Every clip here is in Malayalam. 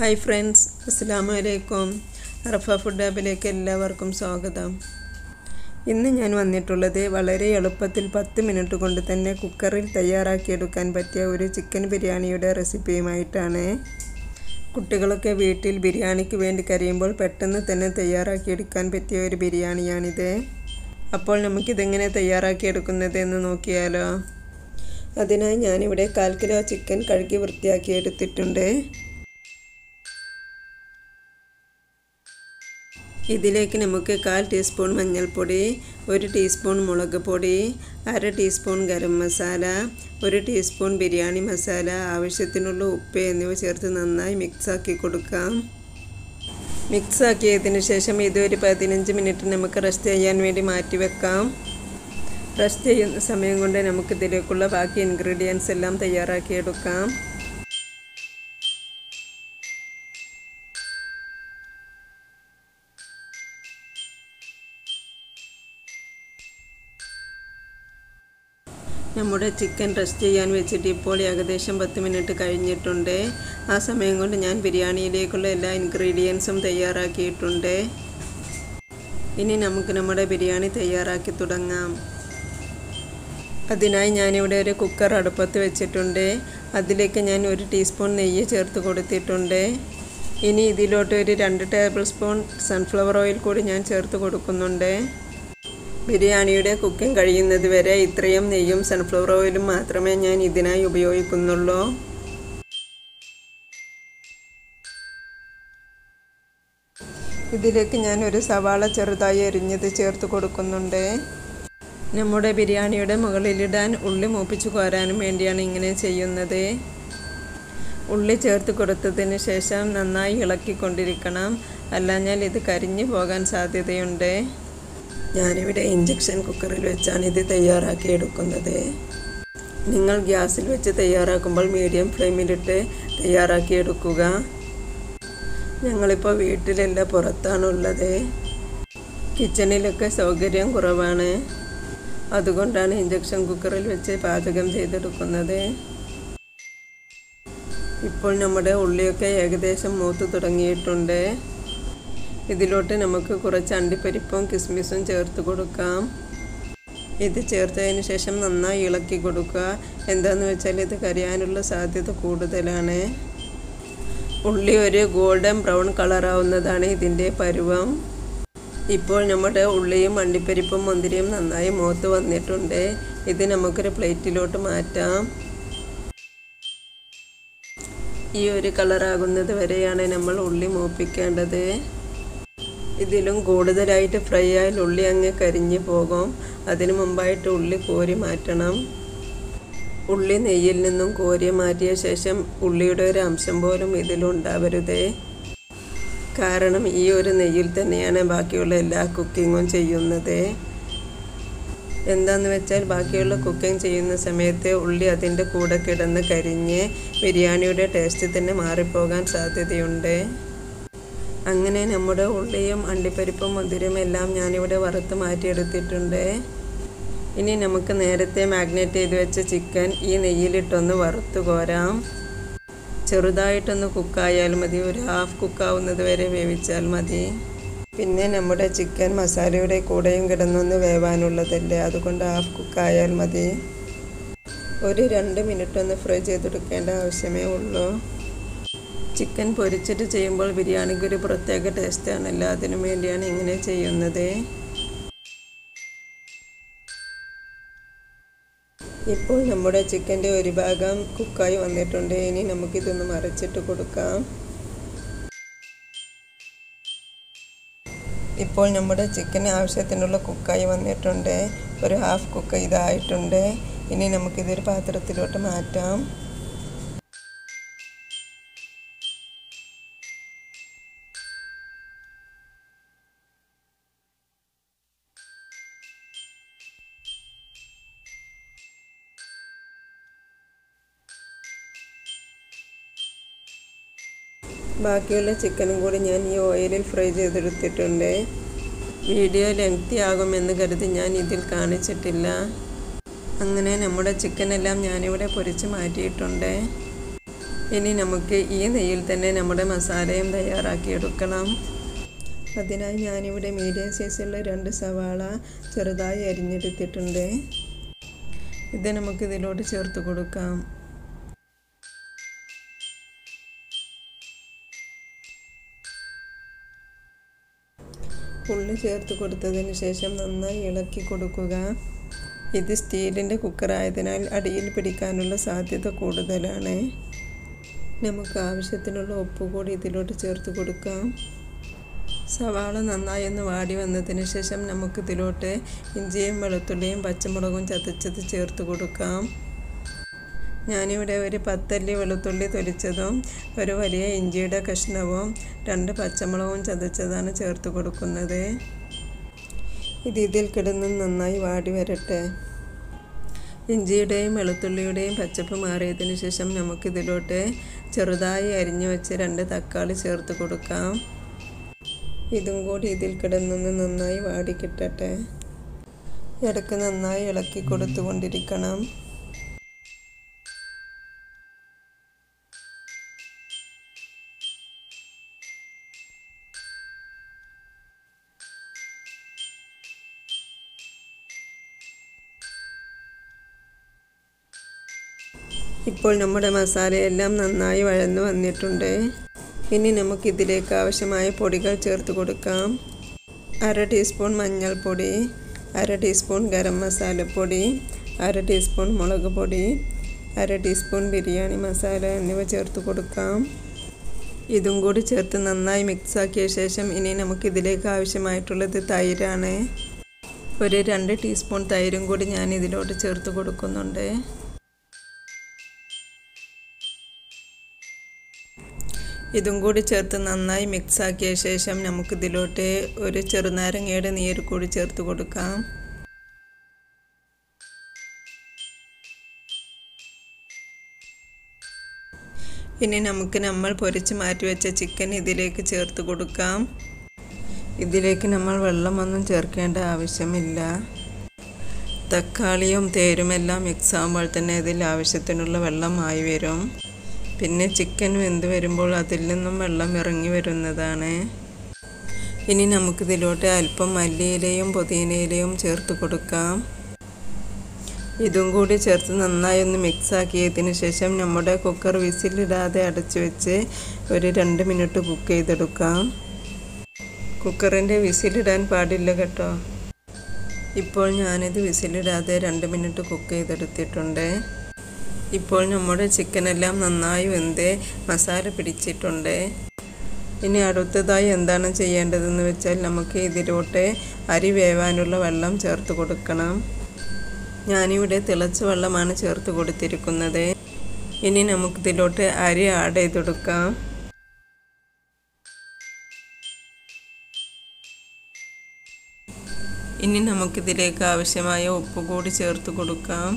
ഹായ് ഫ്രണ്ട്സ് അസ്സാമു അലൈക്കും അറഫ ഫുഡ് ആപ്പിലേക്ക് എല്ലാവർക്കും സ്വാഗതം ഇന്ന് ഞാൻ വന്നിട്ടുള്ളത് വളരെ എളുപ്പത്തിൽ പത്ത് മിനിറ്റ് കൊണ്ട് തന്നെ കുക്കറിൽ തയ്യാറാക്കിയെടുക്കാൻ പറ്റിയ ഒരു ചിക്കൻ ബിരിയാണിയുടെ റെസിപ്പിയുമായിട്ടാണ് കുട്ടികളൊക്കെ വീട്ടിൽ ബിരിയാണിക്ക് വേണ്ടി കരയുമ്പോൾ പെട്ടെന്ന് തന്നെ തയ്യാറാക്കിയെടുക്കാൻ പറ്റിയ ഒരു ബിരിയാണിയാണിത് അപ്പോൾ നമുക്കിതെങ്ങനെ തയ്യാറാക്കിയെടുക്കുന്നത് എന്ന് നോക്കിയാലോ അതിനായി ഞാനിവിടെ കാൽ കിലോ ചിക്കൻ കഴുകി വൃത്തിയാക്കി എടുത്തിട്ടുണ്ട് ഇതിലേക്ക് നമുക്ക് കാൽ ടീസ്പൂൺ മഞ്ഞൾപ്പൊടി ഒരു ടീസ്പൂൺ മുളക് പൊടി അര ടീസ്പൂൺ ഗരം മസാല ഒരു ടീസ്പൂൺ ബിരിയാണി മസാല ആവശ്യത്തിനുള്ള ഉപ്പ് എന്നിവ ചേർത്ത് നന്നായി മിക്സാക്കി കൊടുക്കാം മിക്സാക്കിയതിന് ശേഷം ഇത് ഒരു പതിനഞ്ച് മിനിറ്റ് നമുക്ക് റെസ്റ്റ് ചെയ്യാൻ വേണ്ടി മാറ്റി വെക്കാം റെസ്റ്റ് ചെയ്യുന്ന സമയം കൊണ്ട് നമുക്ക് ഇതിലേക്കുള്ള ബാക്കി ഇൻഗ്രീഡിയൻസ് എല്ലാം തയ്യാറാക്കിയെടുക്കാം നമ്മുടെ ചിക്കൻ റെസ്റ്റ് ചെയ്യാൻ വെച്ചിട്ട് ഇപ്പോൾ ഏകദേശം പത്ത് മിനിറ്റ് കഴിഞ്ഞിട്ടുണ്ട് ആ സമയം കൊണ്ട് ഞാൻ ബിരിയാണിയിലേക്കുള്ള എല്ലാ ഇൻഗ്രീഡിയൻസും തയ്യാറാക്കിയിട്ടുണ്ട് ഇനി നമുക്ക് നമ്മുടെ ബിരിയാണി തയ്യാറാക്കി തുടങ്ങാം അതിനായി ഞാനിവിടെ ഒരു കുക്കർ അടുപ്പത്ത് വെച്ചിട്ടുണ്ട് അതിലേക്ക് ഞാൻ ഒരു ടീസ്പൂൺ നെയ്യ് ചേർത്ത് കൊടുത്തിട്ടുണ്ട് ഇനി ഇതിലോട്ട് ഒരു രണ്ട് ടേബിൾ സ്പൂൺ സൺഫ്ലവർ ഓയിൽ കൂടി ഞാൻ ചേർത്ത് കൊടുക്കുന്നുണ്ട് ബിരിയാണിയുടെ കുക്കിംഗ് കഴിയുന്നത് വരെ ഇത്രയും നെയ്യും സൺഫ്ലവർ ഓയിലും മാത്രമേ ഞാൻ ഇതിനായി ഉപയോഗിക്കുന്നുള്ളൂ ഇതിലേക്ക് ഞാൻ ഒരു സവാള ചെറുതായി എരിഞ്ഞത് ചേർത്ത് കൊടുക്കുന്നുണ്ട് നമ്മുടെ ബിരിയാണിയുടെ മുകളിലിടാൻ ഉള്ളി മൂപ്പിച്ച് കോരാനും വേണ്ടിയാണ് ഇങ്ങനെ ചെയ്യുന്നത് ഉള്ളി ചേർത്ത് കൊടുത്തതിന് ശേഷം നന്നായി ഇളക്കിക്കൊണ്ടിരിക്കണം അല്ലാഞ്ഞാൽ ഇത് കരിഞ്ഞു പോകാൻ സാധ്യതയുണ്ട് ഞാനിവിടെ ഇഞ്ചക്ഷൻ കുക്കറിൽ വെച്ചാണ് ഇത് തയ്യാറാക്കി എടുക്കുന്നത് നിങ്ങൾ ഗ്യാസിൽ വെച്ച് തയ്യാറാക്കുമ്പോൾ മീഡിയം ഫ്ലെയിമിലിട്ട് തയ്യാറാക്കി എടുക്കുക ഞങ്ങളിപ്പോൾ വീട്ടിലല്ല പുറത്താണുള്ളത് കിച്ചണിലൊക്കെ സൗകര്യം കുറവാണ് അതുകൊണ്ടാണ് ഇഞ്ചക്ഷൻ കുക്കറിൽ വെച്ച് പാചകം ചെയ്തെടുക്കുന്നത് ഇപ്പോൾ നമ്മുടെ ഉള്ളിയൊക്കെ ഏകദേശം മൂത്ത് തുടങ്ങിയിട്ടുണ്ട് ഇതിലോട്ട് നമുക്ക് കുറച്ച് അണ്ടിപ്പരിപ്പും കിസ്മിസും ചേർത്ത് കൊടുക്കാം ഇത് ചേർത്തതിന് ശേഷം നന്നായി ഇളക്കി കൊടുക്കുക എന്താണെന്ന് വെച്ചാൽ ഇത് കരിയാനുള്ള സാധ്യത കൂടുതലാണ് ഉള്ളി ഒരു ഗോൾഡൻ ബ്രൗൺ കളറാവുന്നതാണ് ഇതിൻ്റെ പരുവം ഇപ്പോൾ നമ്മുടെ ഉള്ളിയും അണ്ടിപ്പരിപ്പും മുന്തിരിയും നന്നായി മൂത്ത് വന്നിട്ടുണ്ട് ഇത് നമുക്കൊരു പ്ലേറ്റിലോട്ട് മാറ്റാം ഈ ഒരു കളറാകുന്നത് വരെയാണ് നമ്മൾ ഉള്ളി മൂപ്പിക്കേണ്ടത് ഇതിലും കൂടുതലായിട്ട് ഫ്രൈ ആയാൽ ഉള്ളി അങ്ങ് കരിഞ്ഞു പോകും അതിനു മുമ്പായിട്ട് ഉള്ളി കോരി മാറ്റണം ഉള്ളി നെയ്യിൽ നിന്നും കോരി മാറ്റിയ ശേഷം ഉള്ളിയുടെ ഒരു അംശം പോലും ഇതിലുണ്ടാവരുതേ കാരണം ഈ ഒരു നെയ്യിൽ തന്നെയാണ് ബാക്കിയുള്ള എല്ലാ കുക്കിങ്ങും ചെയ്യുന്നത് എന്താന്ന് വെച്ചാൽ ബാക്കിയുള്ള കുക്കിംഗ് ചെയ്യുന്ന സമയത്ത് ഉള്ളി അതിൻ്റെ കൂടെ കിടന്ന് കരിഞ്ഞ് ബിരിയാണിയുടെ ടേസ്റ്റ് തന്നെ മാറിപ്പോകാൻ സാധ്യതയുണ്ട് അങ്ങനെ നമ്മുടെ ഉള്ളിയും അണ്ടിപ്പരിപ്പും മുതിരും എല്ലാം ഞാനിവിടെ വറുത്ത് മാറ്റിയെടുത്തിട്ടുണ്ട് ഇനി നമുക്ക് നേരത്തെ മാഗ്നേറ്റ് ചെയ്ത് വെച്ച ചിക്കൻ ഈ നെയ്യിലിട്ടൊന്ന് വറുത്ത് കോരാം ചെറുതായിട്ടൊന്ന് കുക്കായാൽ മതി ഒരു ഹാഫ് കുക്കാവുന്നത് വരെ വേവിച്ചാൽ മതി പിന്നെ നമ്മുടെ ചിക്കൻ മസാലയുടെ കൂടെയും കിടന്നൊന്ന് വേവാനുള്ളതല്ലേ അതുകൊണ്ട് ഹാഫ് കുക്കായാൽ മതി ഒരു രണ്ട് മിനിറ്റ് ഒന്ന് ഫ്രൈ ചെയ്തെടുക്കേണ്ട ആവശ്യമേ ഉള്ളൂ ചിക്കൻ പൊരിച്ചിട്ട് ചെയ്യുമ്പോൾ ബിരിയാണിക്ക് ഒരു പ്രത്യേക ടേസ്റ്റാണല്ലോ അതിനു വേണ്ടിയാണ് ഇങ്ങനെ ചെയ്യുന്നത് ഇപ്പോൾ നമ്മുടെ ചിക്കൻ്റെ ഒരു ഭാഗം കുക്കായി വന്നിട്ടുണ്ട് ഇനി നമുക്കിതൊന്ന് മറിച്ചിട്ട് കൊടുക്കാം ഇപ്പോൾ നമ്മുടെ ചിക്കൻ ആവശ്യത്തിനുള്ള കുക്കായി വന്നിട്ടുണ്ട് ഒരു ഹാഫ് കുക്ക് ഇതായിട്ടുണ്ട് ഇനി നമുക്കിതൊരു പാത്രത്തിലോട്ട് മാറ്റാം ബാക്കിയുള്ള ചിക്കനും കൂടി ഞാൻ ഈ ഓയിലിൽ ഫ്രൈ ചെയ്തെടുത്തിട്ടുണ്ട് വീഡിയോ ലെങ്തി ആകുമെന്ന് കരുതി ഞാൻ ഇതിൽ കാണിച്ചിട്ടില്ല അങ്ങനെ നമ്മുടെ ചിക്കനെല്ലാം ഞാനിവിടെ പൊരിച്ച് മാറ്റിയിട്ടുണ്ട് ഇനി നമുക്ക് ഈ നെയ്യിൽ തന്നെ നമ്മുടെ മസാലയും തയ്യാറാക്കിയെടുക്കണം അതിനായി ഞാനിവിടെ മീഡിയം സൈസുള്ള രണ്ട് സവാള ചെറുതായി അരിഞ്ഞെടുത്തിട്ടുണ്ട് ഇത് നമുക്ക് ഇതിലോട്ട് ചേർത്ത് കൊടുക്കാം ഉള്ളി ചേർത്ത് കൊടുത്തതിന് ശേഷം നന്നായി ഇളക്കി കൊടുക്കുക ഇത് സ്റ്റീലിൻ്റെ കുക്കറായതിനാൽ അടിയിൽ പിടിക്കാനുള്ള സാധ്യത കൂടുതലാണ് നമുക്ക് ആവശ്യത്തിനുള്ള ഉപ്പ് കൂടി ഇതിലോട്ട് ചേർത്ത് കൊടുക്കാം സവാള നന്നായി ഒന്ന് വാടി വന്നതിന് ശേഷം നമുക്ക് ഇതിലോട്ട് ഇഞ്ചിയും വെളുത്തുള്ളിയും പച്ചമുളകും ചതച്ചത് ചേർത്ത് കൊടുക്കാം ഞാനിവിടെ ഒരു പത്തല്ലി വെളുത്തുള്ളി തൊലിച്ചതും ഒരു വലിയ ഇഞ്ചിയുടെ കഷ്ണവും രണ്ട് പച്ചമുളകും ചതച്ചതാണ് ചേർത്ത് കൊടുക്കുന്നത് ഇത് ഇതിൽ കിടന്ന് നന്നായി വാടി വരട്ടെ ഇഞ്ചിയുടെയും വെളുത്തുള്ളിയുടെയും പച്ചപ്പ് മാറിയതിന് ശേഷം നമുക്കിതിലോട്ട് ചെറുതായി അരിഞ്ഞു വെച്ച് രണ്ട് തക്കാളി ചേർത്ത് കൊടുക്കാം ഇതും കൂടി ഇതിൽ കിടന്നൊന്ന് നന്നായി വാടി കിട്ടട്ടെ ഇടയ്ക്ക് നന്നായി ഇളക്കി കൊടുത്തുകൊണ്ടിരിക്കണം ഇപ്പോൾ നമ്മുടെ മസാലയെല്ലാം നന്നായി വഴന്നു വന്നിട്ടുണ്ട് ഇനി നമുക്കിതിലേക്ക് ആവശ്യമായ പൊടികൾ ചേർത്ത് കൊടുക്കാം അര ടീസ്പൂൺ മഞ്ഞൾപ്പൊടി അര ടീസ്പൂൺ ഗരം മസാലപ്പൊടി അര ടീസ്പൂൺ മുളക് പൊടി അര ടീസ്പൂൺ ബിരിയാണി മസാല എന്നിവ ചേർത്ത് കൊടുക്കാം ഇതും കൂടി ചേർത്ത് നന്നായി മിക്സാക്കിയ ശേഷം ഇനി നമുക്കിതിലേക്ക് ആവശ്യമായിട്ടുള്ളത് തൈരാണ് ഒരു രണ്ട് ടീസ്പൂൺ തൈരും കൂടി ഞാൻ ഇതിലോട്ട് ചേർത്ത് കൊടുക്കുന്നുണ്ട് ഇതും കൂടി ചേർത്ത് നന്നായി മിക്സാക്കിയ ശേഷം നമുക്കിതിലോട്ട് ഒരു ചെറുനാരങ്ങയുടെ നീര് കൂടി ചേർത്ത് കൊടുക്കാം ഇനി നമുക്ക് നമ്മൾ പൊരിച്ച് മാറ്റി വെച്ച ചിക്കൻ ഇതിലേക്ക് ചേർത്ത് കൊടുക്കാം ഇതിലേക്ക് നമ്മൾ വെള്ളമൊന്നും ചേർക്കേണ്ട ആവശ്യമില്ല തക്കാളിയും തേരുമെല്ലാം മിക്സ് ആകുമ്പോൾ തന്നെ ഇതിൽ ആവശ്യത്തിനുള്ള വെള്ളമായി വരും പിന്നെ ചിക്കൻ വെന്ത് വരുമ്പോൾ അതിൽ നിന്നും വെള്ളം ഇറങ്ങി വരുന്നതാണ് ഇനി നമുക്കിതിലോട്ട് അല്പം മല്ലിയിലയും പുതിനയിലയും ചേർത്ത് കൊടുക്കാം ഇതും കൂടി ചേർത്ത് നന്നായി ഒന്ന് മിക്സ് ആക്കിയതിന് ശേഷം നമ്മുടെ കുക്കർ വിസിലിടാതെ അടച്ചു വെച്ച് ഒരു രണ്ട് മിനിറ്റ് കുക്ക് ചെയ്തെടുക്കാം കുക്കറിൻ്റെ വിസിലിടാൻ പാടില്ല കേട്ടോ ഇപ്പോൾ ഞാനിത് വിസിലിടാതെ രണ്ട് മിനിറ്റ് കുക്ക് ചെയ്തെടുത്തിട്ടുണ്ട് ഇപ്പോൾ നമ്മുടെ ചിക്കനെല്ലാം നന്നായി വെന്ത് മസാല പിടിച്ചിട്ടുണ്ട് ഇനി അടുത്തതായി എന്താണ് ചെയ്യേണ്ടതെന്ന് വെച്ചാൽ നമുക്ക് ഇതിലോട്ട് അരി വേവാനുള്ള വെള്ളം ചേർത്ത് കൊടുക്കണം ഞാനിവിടെ തിളച്ച വെള്ളമാണ് ചേർത്ത് കൊടുത്തിരിക്കുന്നത് ഇനി നമുക്കിതിലോട്ട് അരി ആഡ് ചെയ്ത് കൊടുക്കാം ഇനി നമുക്കിതിലേക്ക് ആവശ്യമായ ഉപ്പ് കൂടി ചേർത്ത് കൊടുക്കാം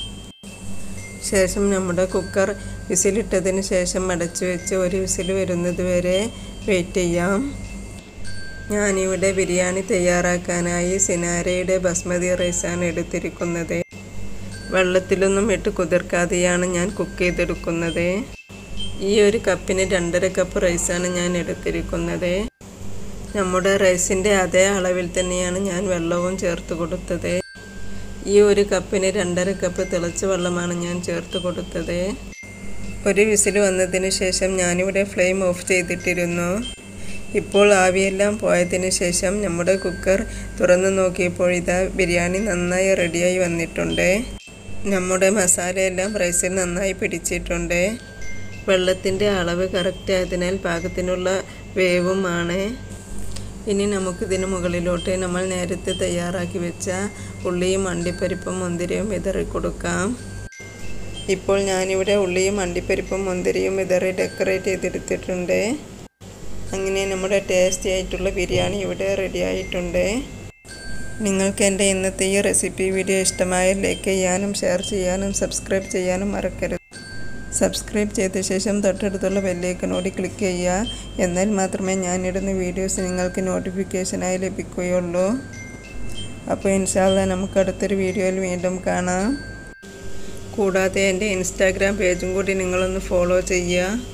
ശേഷം നമ്മുടെ കുക്കർ വിസിലിട്ടതിന് ശേഷം അടച്ചു വെച്ച് ഒരു വിസിൽ വരുന്നത് വരെ വെയിറ്റ് ചെയ്യാം ഞാനിവിടെ ബിരിയാണി തയ്യാറാക്കാനായി സിനാരയുടെ ബസ്മതി റൈസാണ് എടുത്തിരിക്കുന്നത് വെള്ളത്തിലൊന്നും ഇട്ട് കുതിർക്കാതെയാണ് ഞാൻ കുക്ക് ചെയ്തെടുക്കുന്നത് ഈ ഒരു കപ്പിന് രണ്ടര കപ്പ് റൈസാണ് ഞാൻ എടുത്തിരിക്കുന്നത് നമ്മുടെ റൈസിൻ്റെ അതേ അളവിൽ തന്നെയാണ് ഞാൻ വെള്ളവും ചേർത്ത് കൊടുത്തത് ഈ ഒരു കപ്പിന് രണ്ടര കപ്പ് തിളച്ച വെള്ളമാണ് ഞാൻ ചേർത്ത് കൊടുത്തത് ഒരു വിസിൽ വന്നതിന് ശേഷം ഞാനിവിടെ ഫ്ലെയിം ഓഫ് ചെയ്തിട്ടിരുന്നു ഇപ്പോൾ ആവിയെല്ലാം പോയതിന് ശേഷം നമ്മുടെ കുക്കർ തുറന്നു നോക്കിയപ്പോൾ ഇതാ ബിരിയാണി നന്നായി റെഡിയായി വന്നിട്ടുണ്ട് നമ്മുടെ മസാലയെല്ലാം റൈസിൽ നന്നായി പിടിച്ചിട്ടുണ്ട് വെള്ളത്തിൻ്റെ അളവ് കറക്റ്റ് ആയതിനാൽ പാകത്തിനുള്ള വേവുമാണ് ഇനി നമുക്കിതിന് മുകളിലോട്ട് നമ്മൾ നേരത്തെ തയ്യാറാക്കി വെച്ച ഉള്ളിയും അണ്ടിപ്പരിപ്പും മുന്തിരിയും വിതറി കൊടുക്കാം ഇപ്പോൾ ഞാനിവിടെ ഉള്ളിയും അണ്ടിപ്പരിപ്പും മുന്തിരിയും വിതറി ഡെക്കറേറ്റ് ചെയ്തെടുത്തിട്ടുണ്ട് അങ്ങനെ നമ്മുടെ ടേസ്റ്റി ആയിട്ടുള്ള ബിരിയാണി ഇവിടെ റെഡി ആയിട്ടുണ്ട് നിങ്ങൾക്ക് എൻ്റെ ഇന്നത്തെ ഈ റെസിപ്പി വീഡിയോ ഇഷ്ടമായാൽ ലൈക്ക് ചെയ്യാനും ഷെയർ ചെയ്യാനും സബ്സ്ക്രൈബ് ചെയ്യാനും മറക്കരുത് സബ്സ്ക്രൈബ് ചെയ്ത ശേഷം തൊട്ടടുത്തുള്ള ബെല്ലേക്കനോട് ക്ലിക്ക് ചെയ്യുക എന്നാൽ മാത്രമേ ഞാനിടുന്ന വീഡിയോസ് നിങ്ങൾക്ക് നോട്ടിഫിക്കേഷനായി ലഭിക്കുകയുള്ളൂ അപ്പോൾ ഇൻഷാല്ല നമുക്ക് അടുത്തൊരു വീഡിയോയിൽ വീണ്ടും കാണാം കൂടാതെ എൻ്റെ ഇൻസ്റ്റാഗ്രാം പേജും കൂടി നിങ്ങളൊന്ന് ഫോളോ ചെയ്യുക